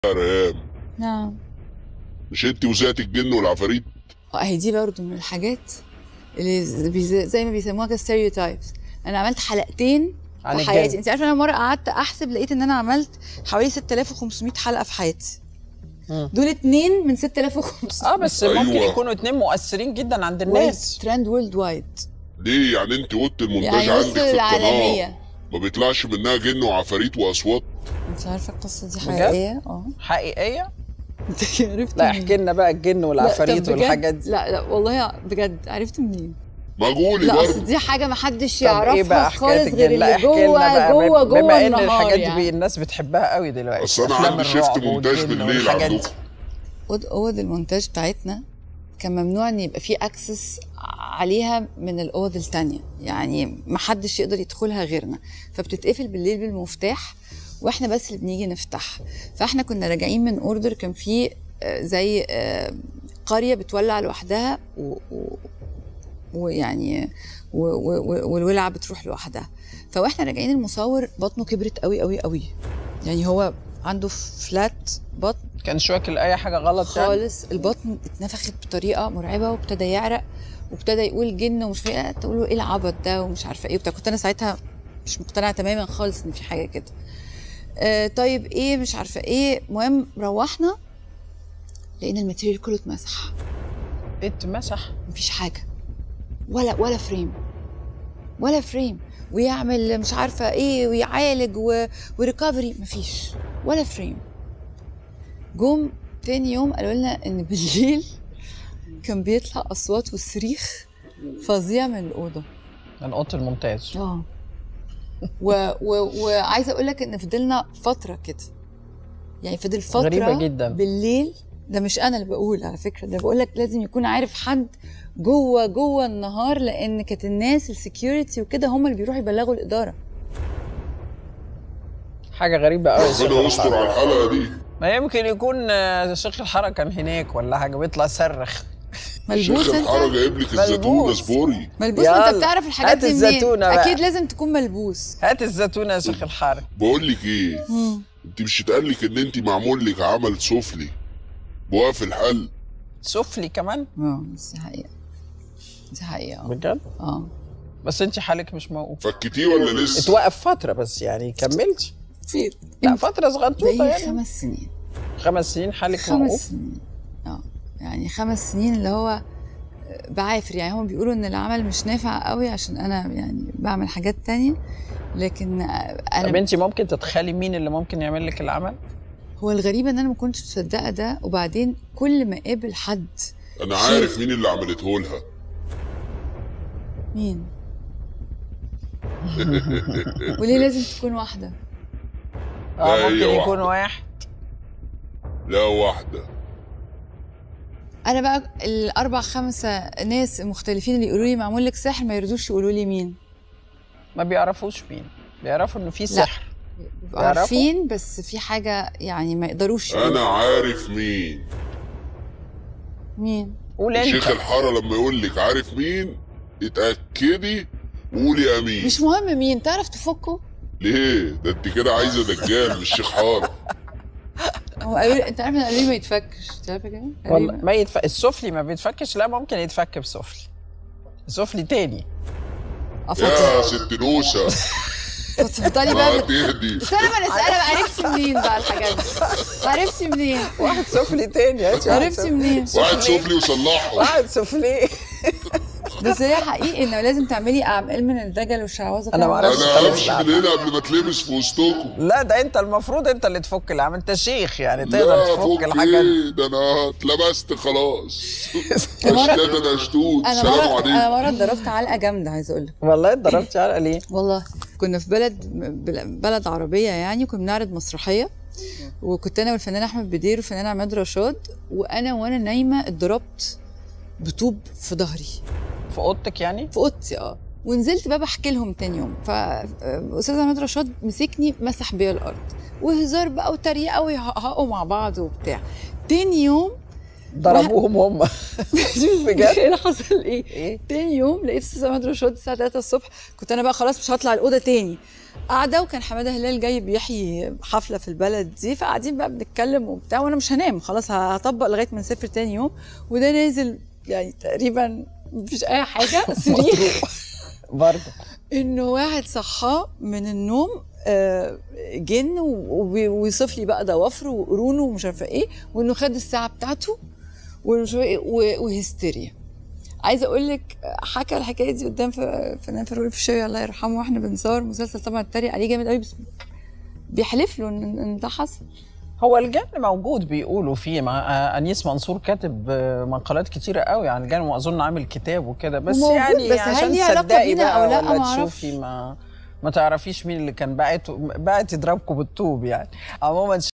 يا ريهام نعم مش انت وزعت الجن والعفاريت اهي دي برضو من الحاجات اللي بي- زي ما بيسموها كده ستيريوتايبس انا عملت حلقتين عن في حياتي الجن. انت عارفه انا مره قعدت احسب لقيت ان انا عملت حوالي 6500 حلقه في حياتي مم. دول اتنين من 6500 اه بس أيوة. ممكن يكونوا اتنين مؤثرين جدا عند الناس ترند وورلد وايد ليه يعني انت اوضه المونتاج يعني عندك وصل في القناه العالميه ما بيطلعش منها جن وعفاريت واصوات انت عارفه القصه دي بجد؟ حقيقيه اه حقيقيه انت عرفت لا منين؟ احكي لنا بقى الجن لا، والعفاريت طب بجد؟ والحاجات دي لا لا والله بجد عرفت منين؟ ما قولي لا اصل برضه دي حاجه ما حدش طب ايه يعرفها بقى حكايه خالص غير الجن لا اللي احكي لنا جوه بقى جوه بما جوه ان النهار الحاجات دي يعني. الناس بتحبها قوي دلوقتي اصل انا أفلام عندي شيفت الرعب مونتاج والجن بالليل والحاجات عندكم دي. اوض اوض المونتاج بتاعتنا كان ممنوع ان يبقى فيه اكسس عليها من الاوض التانية يعني ما حدش يقدر يدخلها غيرنا فبتتقفل بالليل بالمفتاح واحنا بس اللي بنيجي نفتحها فاحنا كنا راجعين من اوردر كان فيه آه، زي آه، قريه بتولع لوحدها و- و- ويعني و- و- و- والولعه بتروح لوحدها فواحنا راجعين المصور بطنه كبرت قوي قوي قوي يعني هو عنده فلات بطن كان شو واكل اي حاجه غلط يعني خالص البطن اتنفخت بطريقه مرعبه وابتدى يعرق وابتدى يقول جن ومش فاهم تقول له ايه العبط ده ومش عارفه ايه وبتاع كنت انا ساعتها مش مقتنعه تماما خالص ان في حاجه كده آه طيب ايه مش عارفه ايه المهم روحنا لقينا الماتيريال كله اتمسح اتمسح مفيش حاجه ولا ولا فريم ولا فريم ويعمل مش عارفه ايه ويعالج و... وريكفري مفيش ولا فريم جم تاني يوم قالوا لنا ان بالليل كان بيطلع اصوات وصريخ فظيع من الاوضه من اوضه المونتاج اه و... و... وعايزه اقول لك ان فضلنا فتره كده يعني فضل فتره غريبة جدا. بالليل ده مش انا اللي بقول على فكره ده بقول لك لازم يكون عارف حد جوه جوه النهار لان كانت الناس السكيورتي وكده هم اللي بيروحوا يبلغوا الاداره حاجه غريبه قوي ربنا يستر على الحلقه دي ما يمكن يكون آه، شيخ الحاره كان هناك ولا حاجه بيطلع صرخ ملبوس شيخ الحاره انت جايب لك الزيتون ملبوس. سبوري ملبوس يلا، انت بتعرف الحاجات هات دي منين الزيتونة بقى. اكيد لازم تكون ملبوس هات الزيتونه يا شيخ الحاره بقول لك ايه انت مش اتقال لك ان انت معمول لك عمل سفلي بوقف الحل سفلي كمان اه بس دي حقيقه دي حقيقه اه بجد اه بس انت حالك مش موقوف فكتيه ولا لسه اتوقف فتره بس يعني كملتش في لا فتره صغنطوطه بقالي يعني خمس سنين خمس سنين حالك خمس موقوف سنين اه يعني خمس سنين اللي هو بعافر يعني هم بيقولوا ان العمل مش نافع قوي عشان انا يعني بعمل حاجات تانية لكن طب انا انت ممكن تتخيلي مين اللي ممكن يعمل لك العمل هو الغريب ان انا ما كنتش مصدقه ده وبعدين كل ما اقابل حد انا عارف مين اللي عملته لها مين وليه لازم تكون واحده اه لا، ممكن هي يكون واحدة. واحد لا واحده انا بقى الاربع خمسه ناس مختلفين اللي يقولوا لي معمول لك سحر ما يرضوش يقولوا لي مين ما بيعرفوش مين بيعرفوا انه في سحر بيبقوا يعرفوا؟ عارفين بس في حاجه يعني ما يقدروش انا يقولوا. عارف مين مين قول شيخ انت الحاره لما يقول لك عارف مين اتاكدي وقولي امين مش مهم مين تعرف تفكه ليه ده انت كده عايزه دجال مش شيخ حاره هو قالوا لي انت عارف ان قالوا لي ما يتفكش انت عارفه كده قالوا لي والله ما يتف... السفلي ما بيتفكش لا ممكن يتفك بسفلي سفلي تاني افكر يا ست نوسه تفضلي ما بقى تهدي بس انا ما نسألها بقى عرفتي منين بقى الحاجات دي عرفتي منين واحد سفلي تاني هاتي واحد عرفتي سفلي. منين واحد سفلي وصلحه واحد سفلي بس هي حقيقي انه لازم تعملي اعمال من الدجل والشعوذه أنا ما طبعاً. أعرفش. انا خلاص همشي بقى. من هنا قبل ما اتلبس في وسطكم لا ده انت المفروض انت اللي تفك العمل انت شيخ يعني تقدر لا تفك فوق الحاجات ايه ده انا اتلبست خلاص مرة- اشتات انا اشتوت انا سلام مره انا عليكم مره اتضربت علقه جامده عايزه اقول لك والله اتضربتي على ليه؟ والله كنا في بلد بلد عربيه يعني كنا بنعرض مسرحيه وكنت انا والفنان احمد بدير والفنان عماد رشاد وانا وانا نايمه اتضربت بطوب في ظهري في اوضتك يعني؟ في اوضتي اه ونزلت بقى بحكي لهم تاني يوم فاستاذ عماد رشاد مسكني مسح بيا الارض وهزار بقى وتريقه ويهقهقوا مع بعض وبتاع تاني يوم ضربوهم هم بجد؟ ايه اللي حصل ايه ايه تاني يوم لقيت استاذ احمد رشاد الساعه 3 الصبح كنت انا بقى خلاص مش هطلع الاوضه تاني قاعده وكان حماده هلال جاي بيحيي حفله في البلد دي فقاعدين بقى بنتكلم وبتاع وانا مش هنام خلاص هطبق لغايه ما نسافر تاني يوم وده نازل يعني تقريبا مفيش اي حاجه صريخ برضه انه واحد صحاه من النوم آه، جن و- وبي- ويوصف لي بقى ضوافره وقرونه ومش عارفه ايه وانه خد الساعه بتاعته ومش عارفة ايه و- وهستيريا عايزه اقول لك حكى الحكايه دي قدام ف- فنان فاروق الفيشاوي الله يرحمه واحنا بنصور مسلسل طبعا اتريق عليه جامد قوي بس بيحلف له ان إن ده حصل هو الجن موجود بيقولوا فيه مع آه، انيس منصور كاتب آه، مقالات كتيره قوي عن الجن واظن عامل كتاب وكده بس وموجود، يعني بس هل عشان ليه علاقة تصدقي بينا بقى أو لا؟ ولا ما أعرفش. تشوفي ما ما تعرفيش مين اللي كان باعت باعت يضربكم بالطوب يعني عموما